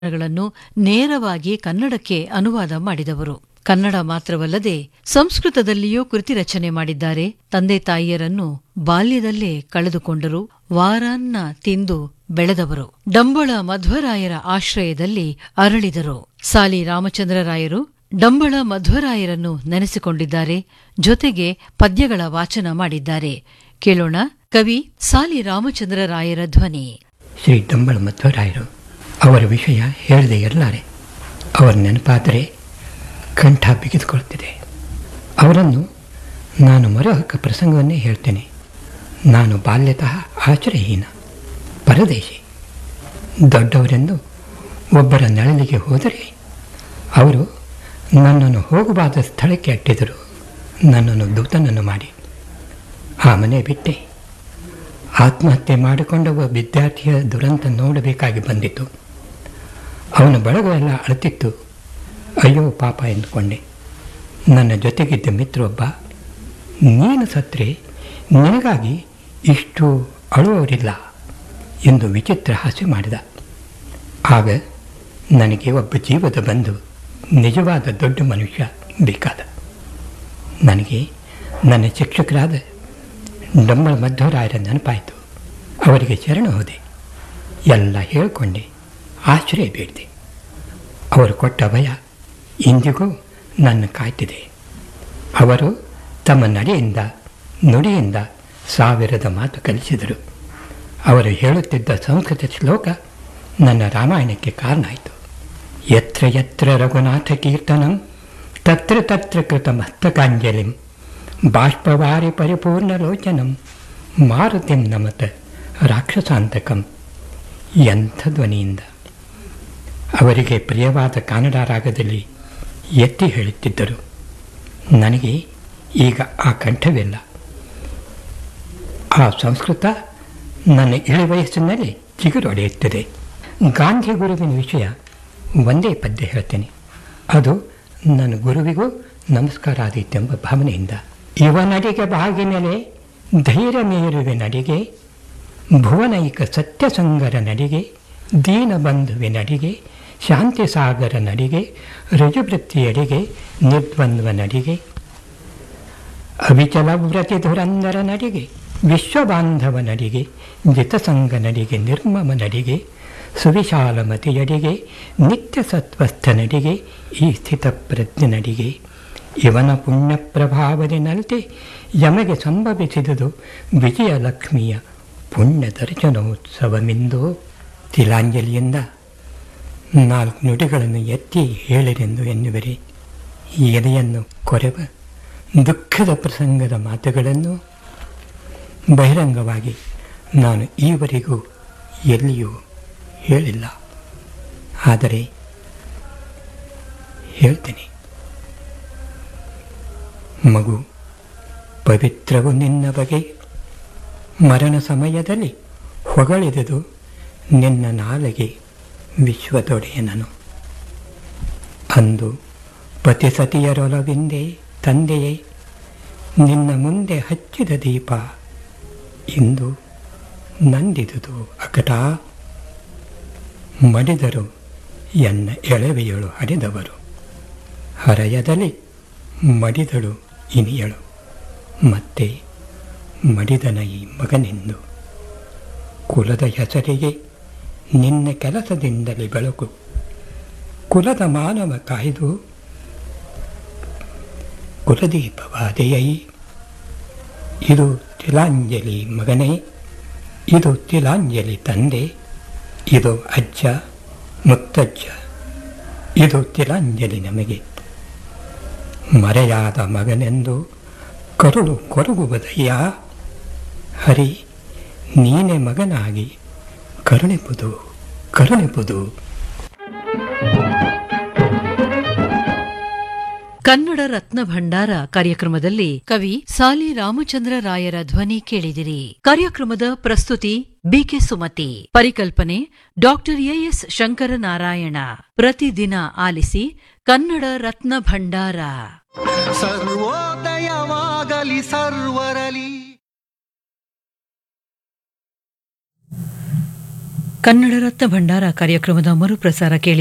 ಗಳನ್ನು ನೇರವಾಗಿ ಕನ್ನಡಕ್ಕೆ ಅನುವಾದ ಮಾಡಿದವರು ಕನ್ನಡ ಮಾತ್ರವಲ್ಲದೆ ಸಂಸ್ಕೃತದಲ್ಲಿಯೂ ಕೃತಿ ರಚನೆ ಮಾಡಿದ್ದಾರೆ ತಂದೆ ತಾಯಿಯರನ್ನು ಬಾಲ್ಯದಲ್ಲೇ ಕಳೆದುಕೊಂಡರು ವಾರಾನ್ನ ತಿಂದು ಬೆಳೆದವರು ಡಂಬಳ ಮಧ್ವರಾಯರ ಆಶ್ರಯದಲ್ಲಿ ಅರಳಿದರು ಸಾಲಿ ರಾಮಚಂದ್ರರಾಯರು ಡಂಬಳ ಮಧ್ವರಾಯರನ್ನು ನೆನೆಸಿಕೊಂಡಿದ್ದಾರೆ ಜೊತೆಗೆ ಪದ್ಯಗಳ ವಾಚನ ಮಾಡಿದ್ದಾರೆ ಕೇಳೋಣ ಕವಿ ಸಾಲಿ ರಾಮಚಂದ್ರರಾಯರ ಧ್ವನಿ ಶ್ರೀ ಡಂಬಳ ಮಧ್ವರಾಯರು ಅವರ ವಿಷಯ ಹೇಳದೆ ಇರಲಾರೆ ಅವರ ನೆನಪಾದರೆ ಕಂಠ ಬಿಗಿದುಕೊಳ್ಳುತ್ತಿದೆ ಅವರನ್ನು ನಾನು ಮರುಹಕ್ಕ ಪ್ರಸಂಗವನ್ನೇ ಹೇಳ್ತೇನೆ ನಾನು ಬಾಲ್ಯತಃ ಆಶ್ರಯಹೀನ ಪರದೇಶಿ ದೊಡ್ಡವರೆಂದು ಒಬ್ಬರ ನೆರಳಿಗೆ ಹೋದರೆ ಅವರು ನನ್ನನ್ನು ಹೋಗಬಾದ ಸ್ಥಳಕ್ಕೆ ಅಟ್ಟಿದರು ನನ್ನನ್ನು ದೂತನನ್ನು ಮಾಡಿ ಆ ಮನೆ ಬಿಟ್ಟೆ ಆತ್ಮಹತ್ಯೆ ಮಾಡಿಕೊಂಡ ಒಬ್ಬ ವಿದ್ಯಾರ್ಥಿಯ ದುರಂತ ನೋಡಬೇಕಾಗಿ ಬಂದಿತು ಅವನ ಬಳಗವೆಲ್ಲ ಅಳುತ್ತಿತ್ತು ಅಯ್ಯೋ ಪಾಪ ಎಂದುಕೊಂಡೆ ನನ್ನ ಜೊತೆಗಿದ್ದ ಮಿತ್ರೊಬ್ಬ ನೀನು ಸತ್ರೆ ನಿನಗಾಗಿ ಇಷ್ಟು ಅಳುವವರಿಲ್ಲ ಎಂದು ವಿಚಿತ್ರ ಹಾಸ್ಯ ಮಾಡಿದ ಆಗ ನನಗೆ ಒಬ್ಬ ಜೀವದ ಬಂಧು ನಿಜವಾದ ದೊಡ್ಡ ಮನುಷ್ಯ ಬೇಕಾದ ನನಗೆ ನನ್ನ ಶಿಕ್ಷಕರಾದ ಡಂಬಳ ಮಧ್ವರಾಯರ ನೆನಪಾಯಿತು ಅವರಿಗೆ ಶರಣ ಹೋದೆ ಎಲ್ಲ ಹೇಳಿಕೊಂಡೆ ಆಶ್ರಯ ಬೇಡಿದೆ ಅವರು ಕೊಟ್ಟ ಭಯ ಇಂದಿಗೂ ನನ್ನ ಕಾಯ್ತಿದೆ ಅವರು ತಮ್ಮ ನಡೆಯಿಂದ ನುಡಿಯಿಂದ ಸಾವಿರದ ಮಾತು ಕಲಿಸಿದರು ಅವರು ಹೇಳುತ್ತಿದ್ದ ಸಂಸ್ಕೃತ ಶ್ಲೋಕ ನನ್ನ ರಾಮಾಯಣಕ್ಕೆ ಕಾರಣ ಆಯಿತು ಯತ್ರ ಯತ್ರ ರಘುನಾಥ ಕೀರ್ತನಂ ತತ್ರ ತತ್ರ ಕೃತ ಮಸ್ತಕಾಂಜಲಿಂ ಬಾಷ್ಪವಾರಿ ಪರಿಪೂರ್ಣಲೋಚನಂ ಮಾರುತಿಂ ನಮತ ರಾಕ್ಷಸಾಂತಕಂ ಎಂಥ ಧ್ವನಿಯಿಂದ ಅವರಿಗೆ ಪ್ರಿಯವಾದ ಕನ್ನಡ ರಾಗದಲ್ಲಿ ಎತ್ತಿ ಹೇಳುತ್ತಿದ್ದರು ನನಗೆ ಈಗ ಆ ಕಂಠವಿಲ್ಲ ಆ ಸಂಸ್ಕೃತ ನನ್ನ ಇಳಿ ವಯಸ್ಸಿನಲ್ಲಿ ಚಿಗುರೊಡೆಯುತ್ತದೆ ಗಾಂಧಿ ಗುರುವಿನ ವಿಷಯ ಒಂದೇ ಪದ್ಯ ಹೇಳ್ತೇನೆ ಅದು ನನ್ನ ಗುರುವಿಗೂ ನಮಸ್ಕಾರ ಆದೀತೆಂಬ ಭಾವನೆಯಿಂದ ಇವನಡಿಗೆ ಬಾಗಿನೆಲೆ ಧೈರ್ಯ ಮೇರುವೆ ನಡಿಗೆ ಭುವನೈಕ ಸತ್ಯಸಂಗರ ನಡಿಗೆ ದೀನಬಂಧುವೆ ನಡಿಗೆ ಶಾಂತಿ ಸಾಗರ ನಡಿಗೆ ರುಜುವೃತ್ತಿಯಡಿಗೆ ನಿರ್ದ್ವಂದ್ವ ನಡಿಗೆ ಅವಿಚಲ ವ್ರತಿ ಧುರಂದರ ನಡಿಗೆ ವಿಶ್ವಬಾಂಧವ ನಡಿಗೆ ಜಿತಸಂಗ ನಡಿಗೆ ನಿರ್ಮಮ ನಡಿಗೆ ಸುವಿಶಾಲಮತಿಯಡಿಗೆ ನಿತ್ಯ ಸತ್ವಸ್ಥ ನಡಿಗೆ ಈ ಸ್ಥಿತ ಪ್ರಜ್ಞೆ ನಡಿಗೆ ಇವನ ಪುಣ್ಯ ಪ್ರಭಾವದಿನಂತೆ ಯಮಗೆ ಸಂಭವಿಸಿದುದು ವಿಜಯಲಕ್ಷ್ಮಿಯ ಪುಣ್ಯ ದರ್ಶನೋತ್ಸವವೆಂದು ತಿಲಾಂಜಲಿಯಿಂದ ನಾಲ್ಕು ನುಡಿಗಳನ್ನು ಎತ್ತಿ ಹೇಳಿರೆಂದು ಎನ್ನುವರೆ ಎದೆಯನ್ನು ಕೊರೆವ ದುಃಖದ ಪ್ರಸಂಗದ ಮಾತುಗಳನ್ನು ಬಹಿರಂಗವಾಗಿ ನಾನು ಈವರೆಗೂ ಎಲ್ಲಿಯೂ ಹೇಳಿಲ್ಲ ಆದರೆ ಹೇಳ್ತೇನೆ ಮಗು ಪವಿತ್ರವು ನಿನ್ನ ಬಗೆ ಮರಣ ಸಮಯದಲ್ಲಿ ಹೊಗಳಿದುದು ನಿನ್ನ ನಾಲೆಗೆ ವಿಶ್ವದೊಡೆಯನನು ಅಂದು ಪತಿಸತಿಯರೊಲವಿಂದೆ ತಂದೆಯೇ ನಿನ್ನ ಮುಂದೆ ಹಚ್ಚಿದ ದೀಪ ಇಂದು ನಂದಿದುದು ಅಕಟ ಮಡಿದರು ಎನ್ನ ಎಳವೆಯಳು ಹರಿದವರು ಹರೆಯದಲ್ಲಿ ಮಡಿದಳು ಇನಿಯಳು ಮತ್ತೆ ಮಡಿದನ ಈ ಮಗನೆಂದು ಕುಲದ ಹೆಸರಿಗೆ ನಿನ್ನ ಕೆಲಸದಿಂದಲೇ ಬೆಳಕು ಕುಲದ ಮಾನವ ಕಾಯ್ದು ಕುಲದೀಪವಾದೆಯೈ ಇದು ತಿಲಾಂಜಲಿ ಮಗನೇ ಇದು ತಿಲಾಂಜಲಿ ತಂದೆ ಇದು ಅಜ್ಜ ಮುತ್ತಜ್ಜ ಇದು ತಿಲಾಂಜಲಿ ನಮಗೆ ಮರೆಯಾದ ಮಗನೆಂದು ಕರುಳು ಕೊರಗುವುದಯ್ಯ ಹರಿ ನೀನೆ ಮಗನಾಗಿ ಕರುಣಿಪುದು ಕರುಣಿಪುದು ಕನ್ನಡ ರತ್ನ ಭಂಡಾರ ಕಾರ್ಯಕ್ರಮದಲ್ಲಿ ಕವಿ ಸಾಲಿ ರಾಮಚಂದ್ರ ರಾಯರ ಧ್ವನಿ ಕೇಳಿದಿರಿ ಕಾರ್ಯಕ್ರಮದ ಪ್ರಸ್ತುತಿ ಬಿಕೆ ಸುಮತಿ ಪರಿಕಲ್ಪನೆ ಡಾಕ್ಟರ್ ಎಎಸ್ ಶಂಕರನಾರಾಯಣ ಪ್ರತಿದಿನ ಆಲಿಸಿ ಕನ್ನಡ ರತ್ನ ಭಂಡಾರ ಸರ್ವೋದಯವಾಗಲಿ ಸರ್ವರಲಿ ಕನ್ನಡ ರತ್ನ ಭಂಡಾರ ಕಾರ್ಯಕ್ರಮದ ಮರುಪ್ರಸಾರ ಕೇಳಿ